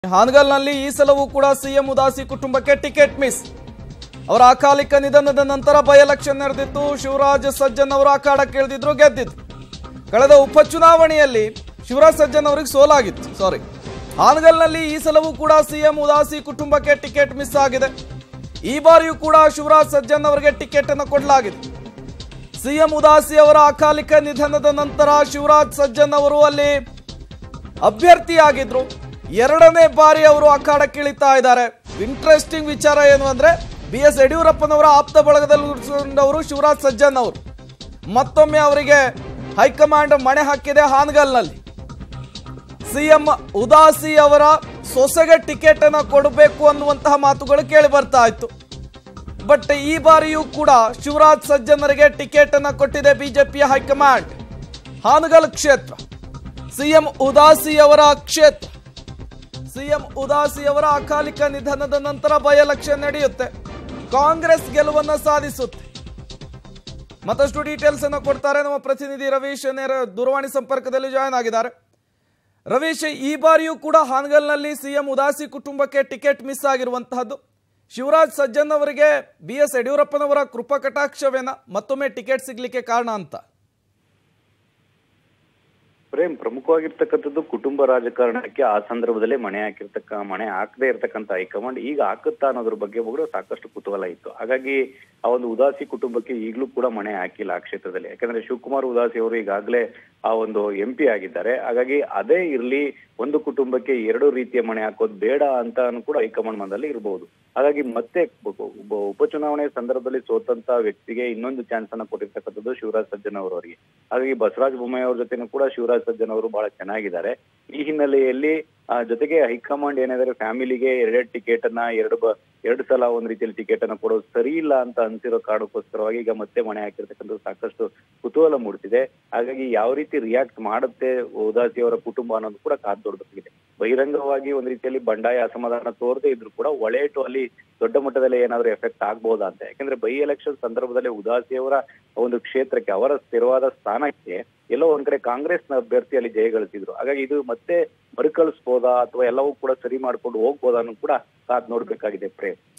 ಹಾನಗಲ್ನಲ್ಲಿ ಈ ಸಲವೂ ಕೂಡ ಸಿಎಂ ಉದಾಸಿ ಕುಟುಂಬಕ್ಕೆ ಟಿಕೆಟ್ ಮಿಸ್ ಅವರ ಅಕಾಲಿಕ ನಿಧನದ ನಂತರ ಬೈ ಎಲೆಕ್ಷನ್ ನಡೆದಿತ್ತು ಶಿವರಾಜ್ ಸಜ್ಜನ್ ಅವರು ಅಖಾಡಕ್ಕೆ ಇಳಿದಿದ್ರು ಗೆದ್ದಿದ್ರು ಕಳೆದ ಉಪಚುನಾವಣೆಯಲ್ಲಿ ಶಿವರಾಜ್ ಸಜ್ಜನ್ ಅವರಿಗೆ ಸೋಲಾಗಿತ್ತು ಸಾರಿ ಹಾನಗಲ್ನಲ್ಲಿ ಈ ಸಲವೂ ಕೂಡ ಸಿಎಂ ಉದಾಸಿ ಕುಟುಂಬಕ್ಕೆ ಟಿಕೆಟ್ ಮಿಸ್ ಆಗಿದೆ ಈ ಬಾರಿಯೂ ಕೂಡ ಶಿವರಾಜ್ ಸಜ್ಜನ್ ಅವರಿಗೆ ಟಿಕೆಟ್ ಅನ್ನು ಕೊಡಲಾಗಿದೆ ಸಿಎಂ ಉದಾಸಿ ಅವರ ಅಕಾಲಿಕ ನಿಧನದ ನಂತರ ಶಿವರಾಜ್ ಸಜ್ಜನ್ ಅವರು ಅಲ್ಲಿ ಅಭ್ಯರ್ಥಿಯಾಗಿದ್ರು ಎರಡನೇ ಬಾರಿ ಅವರು ಅಖಾಡಕ್ಕೆ ಇಳಿತಾ ಇದ್ದಾರೆ ಇಂಟ್ರೆಸ್ಟಿಂಗ್ ವಿಚಾರ ಏನು ಅಂದ್ರೆ ಬಿ ಎಸ್ ಯಡಿಯೂರಪ್ಪನವರ ಆಪ್ತ ಬಳಗದಲ್ಲಿ ಉಳಿಸಿಕೊಂಡವರು ಶಿವರಾಜ್ ಸಜ್ಜನ್ ಅವರು ಮತ್ತೊಮ್ಮೆ ಅವರಿಗೆ ಹೈಕಮಾಂಡ್ ಮಣೆ ಹಾಕಿದೆ ಹಾನಗಲ್ನಲ್ಲಿ ಸಿಎಂ ಉದಾಸಿ ಅವರ ಸೊಸೆಗೆ ಟಿಕೆಟ್ ಅನ್ನ ಕೊಡಬೇಕು ಅನ್ನುವಂತಹ ಮಾತುಗಳು ಕೇಳಿ ಬರ್ತಾ ಇತ್ತು ಬಟ್ ಈ ಬಾರಿಯೂ ಕೂಡ ಶಿವರಾಜ್ ಸಜ್ಜನರಿಗೆ ಟಿಕೆಟ್ ಅನ್ನ ಕೊಟ್ಟಿದೆ ಬಿಜೆಪಿಯ ಹೈಕಮಾಂಡ್ ಹಾನಗಲ್ ಕ್ಷೇತ್ರ ಸಿಎಂ ಉದಾಸಿ ಅವರ ಕ್ಷೇತ್ರ ಸಿಎಂ ಉದಾಸಿ ಅವರ ಅಕಾಲಿಕ ನಿಧನದ ನಂತರ ಬೈ ಎಲೆಕ್ಷನ್ ನಡೆಯುತ್ತೆ ಕಾಂಗ್ರೆಸ್ ಗೆಲುವನ್ನ ಸಾಧಿಸುತ್ತೆ ಮತ್ತಷ್ಟು ಡೀಟೇಲ್ಸ್ ಅನ್ನು ಕೊಡ್ತಾರೆ ನಮ್ಮ ಪ್ರತಿನಿಧಿ ರವೀಶ್ ನೇರ ದೂರವಾಣಿ ಸಂಪರ್ಕದಲ್ಲಿ ಜಾಯ್ನ್ ಆಗಿದ್ದಾರೆ ರವೀಶ್ ಈ ಬಾರಿಯೂ ಕೂಡ ಹಾನಗಲ್ನಲ್ಲಿ ಸಿಎಂ ಉದಾಸಿ ಕುಟುಂಬಕ್ಕೆ ಟಿಕೆಟ್ ಮಿಸ್ ಆಗಿರುವಂತಹದ್ದು ಶಿವರಾಜ್ ಸಜ್ಜನ್ ಅವರಿಗೆ ಬಿ ಎಸ್ ಯಡಿಯೂರಪ್ಪನವರ ಕೃಪಾ ಕಟಾಕ್ಷವೇನ ಮತ್ತೊಮ್ಮೆ ಟಿಕೆಟ್ ಸಿಗ್ಲಿಕ್ಕೆ ಕಾರಣ ಅಂತ ಪ್ರೇಮ್ ಪ್ರಮುಖವಾಗಿರ್ತಕ್ಕಂಥದ್ದು ಕುಟುಂಬ ರಾಜಕಾರಣಕ್ಕೆ ಆ ಸಂದರ್ಭದಲ್ಲೇ ಮಣೆ ಹಾಕಿರ್ತಕ್ಕ ಮಣೆ ಹಾಕದೇ ಇರ್ತಕ್ಕಂಥ ಹೈಕಮಾಂಡ್ ಈಗ ಹಾಕುತ್ತಾ ಅನ್ನೋದ್ರ ಬಗ್ಗೆ ಕೂಡ ಸಾಕಷ್ಟು ಕುತೂಹಲ ಇತ್ತು ಹಾಗಾಗಿ ಆ ಒಂದು ಉದಾಸಿ ಕುಟುಂಬಕ್ಕೆ ಈಗಲೂ ಕೂಡ ಮಣೆ ಹಾಕಿಲ್ಲ ಆ ಕ್ಷೇತ್ರದಲ್ಲಿ ಯಾಕಂದ್ರೆ ಶಿವಕುಮಾರ್ ಉದಾಸಿ ಅವರು ಈಗಾಗಲೇ ಆ ಒಂದು ಎಂ ಪಿ ಆಗಿದ್ದಾರೆ ಹಾಗಾಗಿ ಅದೇ ಇರ್ಲಿ ಒಂದು ಕುಟುಂಬಕ್ಕೆ ಎರಡು ರೀತಿಯ ಮಣೆ ಹಾಕೋದು ಬೇಡ ಅಂತ ಕೂಡ ಹೈಕಮಾಂಡ್ ಮನದಲ್ಲಿ ಇರಬಹುದು ಹಾಗಾಗಿ ಮತ್ತೆ ಒಬ್ಬ- ಒಬ್ಬ ಉಪಚುನಾವಣೆ ಸಂದರ್ಭದಲ್ಲಿ ಸೋತಂತ ವ್ಯಕ್ತಿಗೆ ಇನ್ನೊಂದು ಚಾನ್ಸ್ ಅನ್ನ ಕೊಟ್ಟಿರ್ತಕ್ಕಂಥದ್ದು ಶಿವರಾಜ್ ಸಜ್ಜನ್ ಅವರವರಿಗೆ ಹಾಗಾಗಿ ಬಸವರಾಜ ಬೊಮ್ಮಾಯಿ ಅವ್ರ ಜೊತೆನೂ ಕೂಡ ಶಿವರಾಜ್ ಸಜ್ಜನ್ ಅವರು ಬಹಳ ಚೆನ್ನಾಗಿದ್ದಾರೆ ಈ ಹಿನ್ನೆಲೆಯಲ್ಲಿ ಆ, ಜೊತೆಗೆ ಹೈಕಮಾಂಡ್ ಏನಾದ್ರೆ ಫ್ಯಾಮಿಲಿಗೆ ಎರಡೆರಡು ಟಿಕೆಟ್ ಅನ್ನ ಎರಡು ಬ ಎರಡು ಸಲ ಒಂದ್ ರೀತಿಯಲ್ಲಿ ಟಿಕೆಟ್ ಅನ್ನ ಕೊಡೋದು ಸರಿ ಇಲ್ಲ ಅಂತ ಅನ್ಸಿರೋ ಕಾರಣಕ್ಕೋಸ್ಕರವಾಗಿ ಈಗ ಮತ್ತೆ ಮಣೆ ಹಾಕಿರ್ತಕ್ಕಂಥ ಸಾಕಷ್ಟು ಕುತೂಹಲ ಮೂಡ್ತಿದೆ ಹಾಗಾಗಿ ಯಾವ ರೀತಿ ರಿಯಾಕ್ಟ್ ಮಾಡುತ್ತೆ ಉದಾಸಿ ಅವರ ಕುಟುಂಬ ಅನ್ನೋದು ಕೂಡ ಕಾದ್ ದೊಡ್ಡದಾಗಿದೆ ಬಹಿರಂಗವಾಗಿ ಒಂದ್ ರೀತಿಯಲ್ಲಿ ಬಂಡಾಯ ಅಸಮಾಧಾನ ತೋರದೇ ಇದ್ರು ಕೂಡ ಒಳೆಟು ಅಲ್ಲಿ ದೊಡ್ಡ ಮಟ್ಟದಲ್ಲಿ ಏನಾದ್ರೂ ಎಫೆಕ್ಟ್ ಆಗ್ಬೋದಾ ಅಂತ ಯಾಕಂದ್ರೆ ಬೈ ಎಲೆಕ್ಷನ್ ಸಂದರ್ಭದಲ್ಲಿ ಉದಾಸಿ ಅವರ ಒಂದು ಕ್ಷೇತ್ರಕ್ಕೆ ಅವರ ಸ್ಥಿರವಾದ ಸ್ಥಾನಕ್ಕೆ ಎಲ್ಲೋ ಒಂದ್ ಕಡೆ ಕಾಂಗ್ರೆಸ್ನ ಅಭ್ಯರ್ಥಿಯಲ್ಲಿ ಜಯ ಗಳಿಸಿದ್ರು ಹಾಗಾಗಿ ಇದು ಮತ್ತೆ ಮರುಕಳಿಸ್ಬೋದಾ ಅಥವಾ ಎಲ್ಲವೂ ಕೂಡ ಸರಿ ಮಾಡ್ಕೊಂಡು ಹೋಗ್ಬೋದಾ ಅನ್ನೋ ಕೂಡ ಕಾದ್ ನೋಡ್ಬೇಕಾಗಿದೆ ಪ್ರೇಮ್